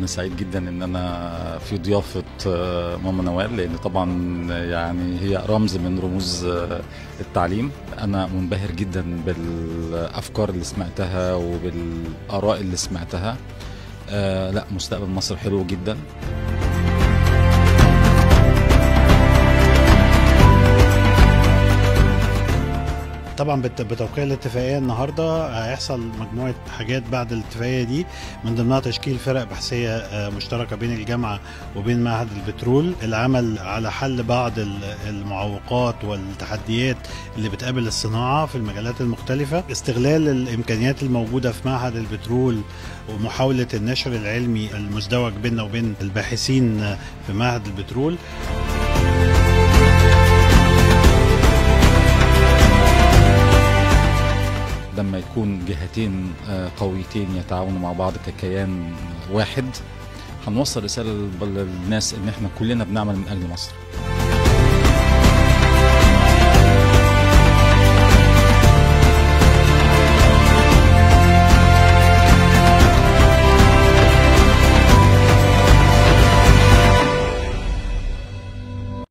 سعيد جدا ان انا في ضيافه آه، ماما نوال لان طبعا يعني هي رمز من رموز آه، التعليم انا منبهر جدا بالافكار اللي سمعتها وبالاراء اللي سمعتها آه، لا مستقبل مصر حلو جدا طبعا بت- بتوقيع الاتفاقيه النهارده هيحصل مجموعه حاجات بعد الاتفاقيه دي من ضمنها تشكيل فرق بحثيه آه، مشتركه بين الجامعه وبين معهد البترول العمل على حل بعض ال- المعوقات والتحديات اللي بتقابل الصناعه في المجالات المختلفه استغلال الامكانيات الموجوده في معهد البترول ومحاوله النشر العلمي المزدوج بيننا وبين الباحثين آه، في معهد البترول لما يكون جهتين آه، قويتين يتعاونوا مع بعض ككيان واحد هنوصل رساله للناس ان احنا كلنا بنعمل من اجل مصر